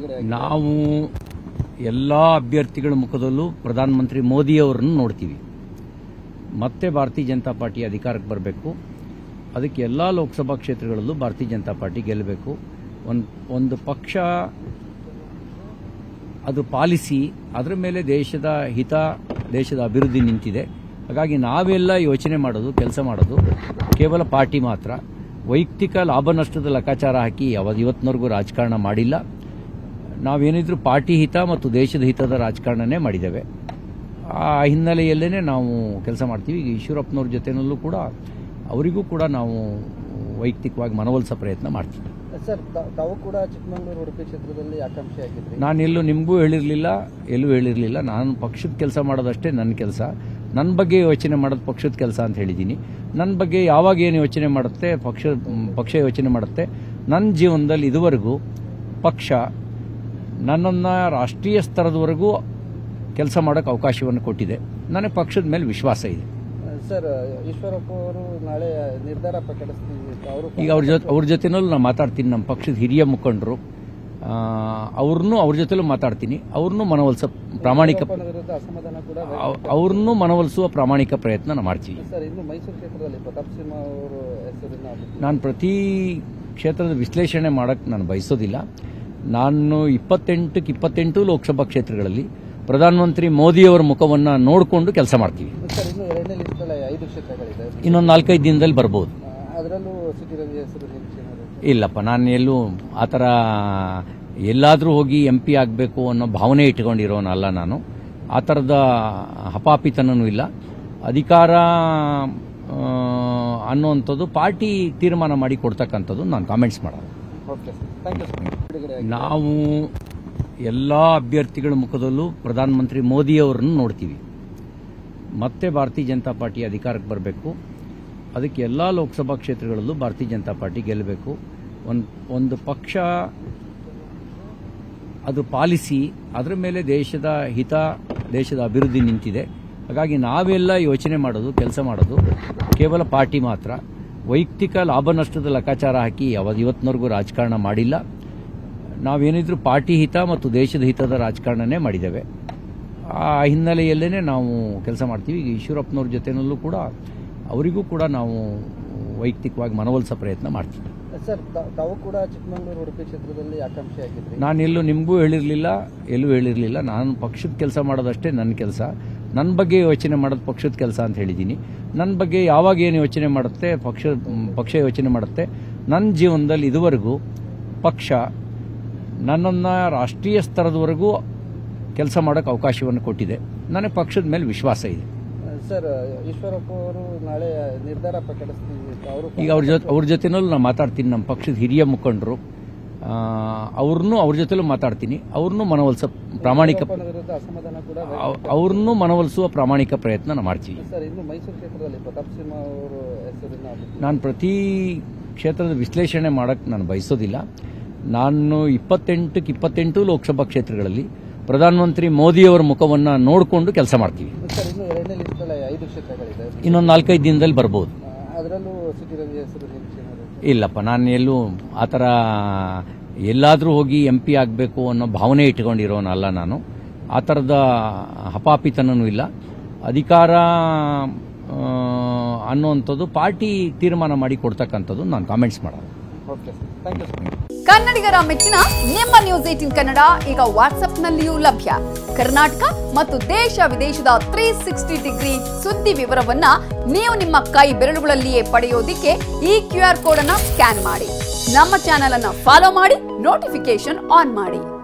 ನಾವು ಎಲ್ಲ ಅಭ್ಯರ್ಥಿಗಳ ಮುಖದಲ್ಲೂ ಪ್ರಧಾನಮಂತ್ರಿ ಮೋದಿಯವರನ್ನು ನೋಡ್ತೀವಿ ಮತ್ತೆ ಭಾರತೀಯ ಜನತಾ ಪಾರ್ಟಿ ಅಧಿಕಾರಕ್ಕೆ ಬರಬೇಕು ಅದಕ್ಕೆ ಎಲ್ಲ ಲೋಕಸಭಾ ಕ್ಷೇತ್ರಗಳಲ್ಲೂ ಭಾರತೀಯ ಜನತಾ ಪಾರ್ಟಿ ಗೆಲ್ಲಬೇಕು ಒಂದು ಒಂದು ಪಕ್ಷ ಅದು ಪಾಲಿಸಿ ಅದರ ಮೇಲೆ ದೇಶದ ಹಿತ ದೇಶದ ಅಭಿವೃದ್ಧಿ ನಿಂತಿದೆ ಹಾಗಾಗಿ ನಾವೆಲ್ಲ ಯೋಚನೆ ಮಾಡೋದು ಕೆಲಸ ಮಾಡೋದು ಕೇವಲ ಪಾರ್ಟಿ ಮಾತ್ರ ವೈಯಕ್ತಿಕ ಲಾಭ ನಷ್ಟದ ಲೆಕ್ಕಾಚಾರ ಹಾಕಿ ಯಾವಾಗ ಇವತ್ತಿನವರೆಗೂ ರಾಜಕಾರಣ ಮಾಡಿಲ್ಲ ನಾವೇನಿದ್ರು ಪಾರ್ಟಿ ಹಿತ ಮತ್ತು ದೇಶದ ಹಿತದ ರಾಜಕಾರಣನೇ ಮಾಡಿದ್ದೇವೆ ಆ ಹಿನ್ನೆಲೆಯಲ್ಲೇ ನಾವು ಕೆಲಸ ಮಾಡ್ತೀವಿ ಈಗ ಈಶ್ವರಪ್ಪನವ್ರ ಜೊತೆನಲ್ಲೂ ಕೂಡ ಅವರಿಗೂ ಕೂಡ ನಾವು ವೈಯಕ್ತಿಕವಾಗಿ ಮನವೊಲಿಸೋ ಪ್ರಯತ್ನ ಮಾಡ್ತೀವಿ ಸರ್ ತಾ- ತಾವು ಕೂಡ ಚಿಕ್ಕಮಗಳೂರು ಉಡುಪಿ ಕ್ಷೇತ್ರದಲ್ಲಿ ಆಕಾಂಕ್ಷಿ ಆಗಿದ್ರಿ ನಾನು ಎಲ್ಲೂ ನಿಮಗೂ ಹೇಳಿರಲಿಲ್ಲ ಎಲ್ಲೂ ಹೇಳಿರಲಿಲ್ಲ ನಾನು ಪಕ್ಷದ ಕೆಲಸ ಮಾಡೋದಷ್ಟೇ ನನ್ನ ಕೆಲಸ ನನ್ನ ಬಗ್ಗೆ ಯೋಚನೆ ಮಾಡೋದು ಪಕ್ಷದ ಕೆಲಸ ಅಂತ ಹೇಳಿದ್ದೀನಿ ನನ್ನ ಬಗ್ಗೆ ಯಾವಾಗ ಏನು ಯೋಚನೆ ಮಾಡುತ್ತೆ ಪಕ್ಷ ಪಕ್ಷ ಯೋಚನೆ ಮಾಡುತ್ತೆ ನನ್ನ ಜೀವನದಲ್ಲಿ ಇದುವರೆಗೂ ಪಕ್ಷ ನನ್ನನ್ನು ರಾಷ್ಟ್ರೀಯ ಸ್ತರದವರೆಗೂ ಕೆಲಸ ಮಾಡೋಕ್ಕೆ ಅವಕಾಶವನ್ನು ಕೊಟ್ಟಿದೆ ನನಗೆ ಪಕ್ಷದ ಮೇಲೆ ವಿಶ್ವಾಸ ಇದೆ ಸರ್ ಈಶ್ವರಪ್ಪ ಅವರು ನಾಳೆ ನಿರ್ಧಾರ ಪ್ರಕಟಿಸ್ತೀವಿ ಅವರು ಈಗ ಅವ್ರ ಜೊತೆ ಅವ್ರ ಜೊತೆನಲ್ಲೂ ನಾನು ಮಾತಾಡ್ತೀನಿ ನಮ್ಮ ಪಕ್ಷದ ಹಿರಿಯ ಮುಖಂಡರು ಅವ್ರನ್ನೂ ಅವ್ರ ಜೊತೆಲೂ ಮಾತಾಡ್ತೀನಿ ಅವ್ರನ್ನೂ ಮನವೊಲಿಸೋ ಪ್ರಾಮಾಣಿಕ ಯಡಿಯೂರಪ್ಪನ ವಿರುದ್ಧ ಅಸಮಾಧಾನ ಕೂಡ ಅವ್- ಅವ್ರನ್ನೂ ಮನವೊಲಿಸುವ ಪ್ರಾಮಾಣಿಕ ಪ್ರಯತ್ನ ನಾವು ಮಾಡ್ತೀವಿ ಸರ್ ಇನ್ನು ಮೈಸೂರು ಕ್ಷೇತ್ರದಲ್ಲಿ ಪ್ರತಾಪ್ ಸಿಂಹ ಅವರು ಹೆಸರಿನ ಅಭಿವೃದ್ಧಿ- ನಾನು ಪ್ರತಿ ಕ್ಷೇತ್ರದ ವಿಶ್ಲೇಷಣೆ ಮಾಡಕ್ಕೆ ನಾನು ಬಯಸೋದಿಲ್ಲ ನಾನು ಇಪ್ಪತ್ತೆಂಟಕ್ಕೆ ಇಪ್ಪತ್ತೆಂಟು ಲೋಕಸಭಾ ಕ್ಷೇತ್ರಗಳಲ್ಲಿ ಪ್ರಧಾನಮಂತ್ರಿ ಮೋದಿಯವರ ಮುಖವನ್ನು ನೋಡಿಕೊಂಡು ಕೆಲಸ ಮಾಡ್ತೀವಿ ಸರ್ ಇನ್ನು ಎರಡನೇ ಲಿಸ್ಟಲ್ಲಿ ಐದು ಕ್ಷೇತ್ರಗಳಿದೆ ಇನ್ನೊಂದು ನಾಲ್ಕೈದು ದಿನದಲ್ಲಿ ಬರ್ಬೋದು ಆ, ಅದರಲ್ಲೂ ಸಿಟಿ ರವಿ ಹೆಸರು ನಿರೀಕ್ಷೆ ಇದೆ. ಇಲ್ಲಪ್ಪ ನಾನು ಎಲ್ಲೂ ಆ ಥರ ಎಲ್ಲಾದರೂ ಹೋಗಿ ಎಂ ಪಿ ಆಗಬೇಕು ಅನ್ನೋ ಭಾವನೆ ಇಟ್ಕೊಂಡಿರೋನಲ್ಲ ನಾನು ಆ ಥರದ ಹಪಾಪಿತನೂ ಇಲ್ಲ ಅಧಿಕಾರ ಆ, ಅನ್ನುವಂಥದ್ದು ಪಾರ್ಟಿ ತೀರ್ಮಾನ ಮಾಡಿ ಕೊಡ್ತಕ್ಕಂಥದ್ದು ನಾನು ಕಾಮೆಂಟ್ಸ್ ಮಾಡೋದು okay sir thank you sir ಬಿಡುಗಡೆ ನಾವು ಎಲ್ಲ ಅಭ್ಯರ್ಥಿಗಳ ಮುಖದಲ್ಲೂ ಪ್ರಧಾನಮಂತ್ರಿ ಮೋದಿಯವರನ್ನು ನೋಡ್ತೀವಿ ಮತ್ತೆ ಭಾರತೀಯ ಜನತಾ ಪಾರ್ಟಿ ಅಧಿಕಾರಕ್ಕೆ ಬರಬೇಕು ಅದಕ್ಕೆ ಎಲ್ಲ ಲೋಕಸಭಾ ಕ್ಷೇತ್ರಗಳಲ್ಲೂ ಭಾರತೀಯ ಜನತಾ ಪಾರ್ಟಿ ಗೆಲ್ಲಬೇಕು ಒಂದು ಒಂದು ಪಕ್ಷ ಅದು ಪಾಲಿಸಿ ಅದರ ಮೇಲೆ ದೇಶದ ಹಿತ ದೇಶದ ಅಭಿವೃದ್ಧಿ ನಿಂತಿದೆ ಹಾಗಾಗಿ ನಾವೆಲ್ಲ ಯೋಚನೆ ಮಾಡೋದು ಕೆಲಸ ಮಾಡೋದು ಕೇವಲ ಪಾರ್ಟಿ ಮಾತ್ರ ವೈಯಕ್ತಿಕ ಲಾಭ ನಷ್ಟದ ಲೆಕ್ಕಾಚಾರ ಹಾಕಿ ಯಾವಾಗ ಇವತ್ತಿನವರೆಗೂ ರಾಜಕಾರಣ ಮಾಡಿಲ್ಲ ನಾವೇನಿದ್ರು ಪಾರ್ಟಿ ಹಿತ ಮತ್ತು ದೇಶದ ಹಿತದ ರಾಜಕಾರಣನೇ ಮಾಡಿದ್ದೇವೆ ಆ ಹಿನ್ನೆಲೆಯಲ್ಲೇ ನಾವು ಕೆಲಸ ಮಾಡ್ತೀವಿ ಈಗ ಈಶ್ವರಪ್ಪನವ್ರ ಜೊತೆನಲ್ಲೂ ಕೂಡ ಅವರಿಗೂ ಕೂಡ ನಾವು ವೈಯಕ್ತಿಕವಾಗಿ ಮನವೊಲಿಸೋ ಪ್ರಯತ್ನ ಮಾಡ್ತೀವಿ ಸರ್ ತಾ- ತಾವು ಕೂಡ ಚಿಕ್ಕಮಗಳೂರು ಉಡುಪಿ ಕ್ಷೇತ್ರದಲ್ಲಿ ಆಕಾಂಕ್ಷಿ ಆಗಿದ್ರಿ ನಾನು ಎಲ್ಲೂ ನಿಮಗೂ ಹೇಳಿರಲಿಲ್ಲ ಎಲ್ಲೂ ಹೇಳಿರಲಿಲ್ಲ ನಾನು ಪಕ್ಷದ ಕೆಲಸ ಮಾಡೋದಷ್ಟೇ ನನ್ನ ಕೆಲಸ ನನ್ನ ಬಗ್ಗೆ ಯೋಚನೆ ಮಾಡೋದು ಪಕ್ಷದ ಕೆಲಸ ಅಂತ ಹೇಳಿದ್ದೀನಿ ನನ್ನ ಬಗ್ಗೆ ಯಾವಾಗ ಏನು ಯೋಚನೆ ಮಾಡುತ್ತೆ ಪಕ್ಷ ಪಕ್ಷ ಯೋಚನೆ ಮಾಡುತ್ತೆ ನನ್ನ ಜೀವನದಲ್ಲಿ ಇದುವರೆಗೂ ಪಕ್ಷ ನನ್ನನ್ನು ರಾಷ್ಟ್ರೀಯ ಸ್ತರದವರೆಗೂ ಕೆಲಸ ಮಾಡೋಕ್ಕೆ ಅವಕಾಶವನ್ನು ಕೊಟ್ಟಿದೆ ನನಗೆ ಪಕ್ಷದ ಮೇಲೆ ವಿಶ್ವಾಸ ಇದೆ ಸರ್ ಈಶ್ವರಪ್ಪ ಅವರು ನಾಳೆ ನಿರ್ಧಾರ ಪ್ರಕಟಿಸ್ತೀವಿ ಅವರು ಈಗ ಅವ್ರ ಜೊತೆ ಅವ್ರ ಜೊತೆನಲ್ಲೂ ನಾನು ಮಾತಾಡ್ತೀನಿ ನಮ್ಮ ಪಕ್ಷದ ಹಿರಿಯ ಮುಖಂಡರು ಅವ್ರನ್ನೂ ಅವ್ರ ಜೊತೆಲೂ ಮಾತಾಡ್ತೀನಿ ಅವ್ರನ್ನೂ ಮನವೊಲಿಸೋ ಪ್ರಾಮಾಣಿಕ ಯಡಿಯೂರಪ್ಪನ ವಿರುದ್ಧ ಅಸಮಾಧಾನ ಕೂಡ ಅವ್- ಅವ್ರನ್ನೂ ಮನವೊಲಿಸುವ ಪ್ರಾಮಾಣಿಕ ಪ್ರಯತ್ನ ನಾವು ಮಾಡ್ತೀವಿ ಸರ್ ಇನ್ನು ಮೈಸೂರು ಕ್ಷೇತ್ರದಲ್ಲಿ ಪ್ರತಾಪ್ ಸಿಂಹ ಅವರು ಹೆಸರಿನ ಅಭಿವೃದ್ಧಿ- ನಾನು ಪ್ರತಿ ಕ್ಷೇತ್ರದ ವಿಶ್ಲೇಷಣೆ ಮಾಡಕ್ಕೆ ನಾನು ಬಯಸೋದಿಲ್ಲ ನಾನು ಇಪ್ಪತ್ತೆಂಟಕ್ಕೆ ಇಪ್ಪತ್ತೆಂಟು ಲೋಕಸಭಾ ಕ್ಷೇತ್ರಗಳಲ್ಲಿ ಪ್ರಧಾನಮಂತ್ರಿ ಮೋದಿಯವರ ಮುಖವನ್ನು ನೋಡಿಕೊಂಡು ಕೆಲಸ ಮಾಡ್ತೀವಿ ಸರ್ ಇನ್ನು ಎರಡನೇ ಲಿಸ್ಟಲ್ಲಿ ಐದು ಕ್ಷೇತ್ರಗಳಿದೆ ಇನ್ನೊಂದು ನಾಲ್ಕೈದು ದಿನದಲ್ಲಿ ಬರ್ಬೋದು ಆ, ಅದರಲ್ಲೂ ಸಿಟಿ ರವಿ ಹೆಸರು ನಿರೀಕ್ಷೆ ಇದೆ. ಇಲ್ಲಪ್ಪ ನಾನು ಎಲ್ಲೂ ಆ ಥರ ಎಲ್ಲಾದರೂ ಹೋಗಿ ಎಂ ಪಿ ಆಗಬೇಕು ಅನ್ನೋ ಭಾವನೆ ಇಟ್ಕೊಂಡಿರೋನಲ್ಲ ನಾನು ಆ ಥರದ ಹಪಾಪಿತನೂ ಇಲ್ಲ ಅಧಿಕಾರ ಆ, ಅನ್ನುವಂಥದ್ದು ಪಾರ್ಟಿ ತೀರ್ಮಾನ ಮಾಡಿ ಕೊಡ್ತಕ್ಕಂಥದ್ದು ನಾನು ಕಾಮೆಂಟ್ಸ್ ಮಾಡೋದು okay sir thank you sir ಕನ್ನಡಿಗರ ಮೆಚ್ಚಿನ ನಿಮ್ಮ ನ್ಯೂಸ್ ಏಟಿನ್ ಕನ್ನಡ ಈಗ ವಾಟ್ಸ್ಆಪ್ನಲ್ಲಿಯೂ ಲಭ್ಯ ಕರ್ನಾಟಕ ಮತ್ತು ದೇಶ ವಿದೇಶದ ತ್ರೀ ಸಿಕ್ಸ್ಟಿ ಡಿಗ್ರಿ ಸುದ್ದಿ ವಿವರವನ್ನ ನೀವು ನಿಮ್ಮ ಕೈ ಬೆರಳುಗಳಲ್ಲಿಯೇ ಪಡೆಯೋದಿಕ್ಕೆ ಈ ಕ್ಯೂ ಆರ್ ಕೋಡ್ ಅನ್ನ ಸ್ಕ್ಯಾನ್ ಮಾಡಿ ನಮ್ಮ ಚಾನೆಲ್ ಅನ್ನ ಫಾಲೋ ಮಾಡಿ ನೋಟಿಫಿಕೇಶನ್ ಆನ್ ಮಾಡಿ